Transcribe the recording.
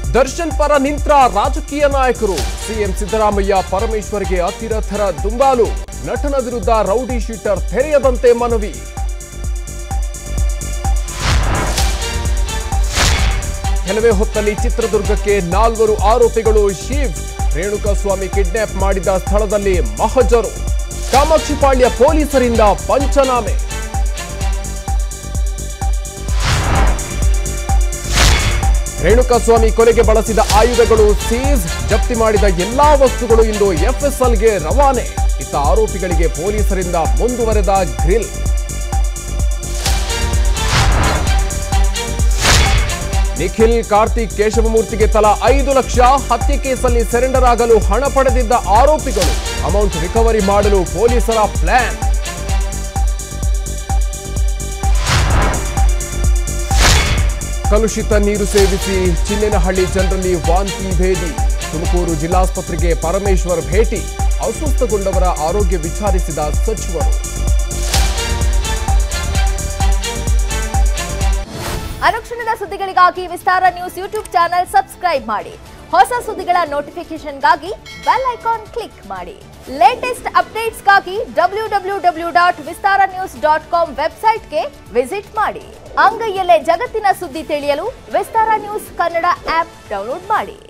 ದರ್ಶನ್ ಪರ ನಿಂತ್ರ ರಾಜಕೀಯ ನಾಯಕರು ಸಿಎಂ ಸಿದ್ದರಾಮಯ್ಯ ಪರಮೇಶ್ವರ್ಗೆ ಅತಿರಥರ ದುಂಬಾಲು ನಟನ ವಿರುದ್ಧ ರೌಡಿ ಶೀಟರ್ ತೆರೆಯದಂತೆ ಮನವಿ ಕೆಲವೇ ಹೊತ್ತಲ್ಲಿ ಚಿತ್ರದುರ್ಗಕ್ಕೆ ನಾಲ್ವರು ಆರೋಪಿಗಳು ಶಿಫ್ಟ್ ರೇಣುಕಾಸ್ವಾಮಿ ಕಿಡ್ನಾಪ್ ಮಾಡಿದ ಸ್ಥಳದಲ್ಲಿ ಮಹಜರು ಕಾಮಾಕ್ಷಿಪಾಳ್ಯ ಪೊಲೀಸರಿಂದ ಪಂಚನಾಮೆ ರೇಣುಕಾಸ್ವಾಮಿ ಕೊಲೆಗೆ ಬಳಸಿದ ಆಯುಧಗಳು ಸೀಸ್ ಜಪ್ತಿ ಮಾಡಿದ ಎಲ್ಲಾ ವಸ್ತುಗಳು ಇಂದು ಎಫ್ಎಸ್ಎಲ್ಗೆ ರವಾನೆ ಇತ್ತ ಆರೋಪಿಗಳಿಗೆ ಪೊಲೀಸರಿಂದ ಮುಂದುವರೆದ ಗ್ರಿಲ್ ನಿಖಿಲ್ ಕಾರ್ತಿಕ್ ಕೇಶವಮೂರ್ತಿಗೆ ತಲಾ ಐದು ಲಕ್ಷ ಹತ್ಯೆ ಕೇಸಲ್ಲಿ ಸರೆಂಡರ್ ಆಗಲು ಹಣ ಪಡೆದಿದ್ದ ಆರೋಪಿಗಳು ಅಮೌಂಟ್ ರಿಕವರಿ ಮಾಡಲು ಪೊಲೀಸರ ಪ್ಲಾನ್ ಕಲುಷಿತ ನೀರು ಸೇವಿಸಿ ಚಿನ್ನೇನಹಳ್ಳಿ ಜನರಲ್ಲಿ ವಾಂತಿ ಭೇದಿ ತುಮಕೂರು ಜಿಲ್ಲಾಸ್ಪತ್ರೆಗೆ ಪರಮೇಶ್ವರ್ ಭೇಟಿ ಅಸ್ವಸ್ಥಗೊಂಡವರ ಆರೋಗ್ಯ ವಿಚಾರಿಸಿದ ಸಚಿವರು ಅನುಕ್ಷಣದ ಸುದ್ದಿಗಳಿಗಾಗಿ Vistara news YouTube channel subscribe ಮಾಡಿ ಹೊಸ ಸುದ್ದಿಗಳ ನೋಟಿಫಿಕೇಶನ್ಗಾಗಿ ಬೆಲ್ ಐಕಾನ್ ಕ್ಲಿಕ್ ಮಾಡಿ ಲೇಟೆಸ್ಟ್ ಅಪ್ಡೇಟ್ಸ್ಗಾಗಿ W W W dot Vistara news dot com ವೆಬ್ಸೈಟ್ಗೆ ವಿಸಿಟ್ ಮಾಡಿ ಅಂಗೈಯಲ್ಲೇ ಜಗತ್ತಿನ ಸುದ್ದಿ ತಿಳಿಯಲು Vistara news Kannada app download ಮಾಡಿ